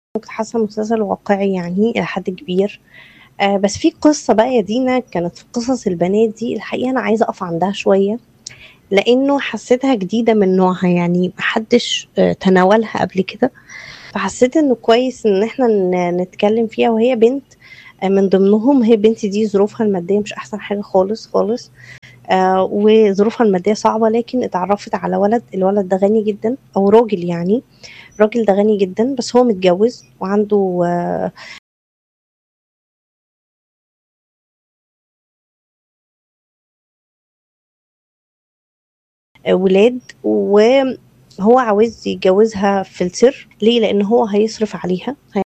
كنت حاسة مسلسل واقعي يعني إلى حد كبير آه بس في قصة بقى يا دينا كانت في قصص البنات دي الحقيقة أنا عايزة أقف عندها شوية لأنه حسيتها جديدة من نوعها يعني محدش آه تناولها قبل كده فحسيت إنه كويس إن إحنا ن- نتكلم فيها وهي بنت آه من ضمنهم هي بنتي دي ظروفها المادية مش أحسن حاجة خالص خالص آه وظروفها المادية صعبة لكن اتعرفت على ولد الولد ده غني جدا أو راجل يعني الراجل ده غني جدا بس هو متجوز وعنده آه ولاد وهو عاوز يتجوزها في السر ليه لان هو هيصرف عليها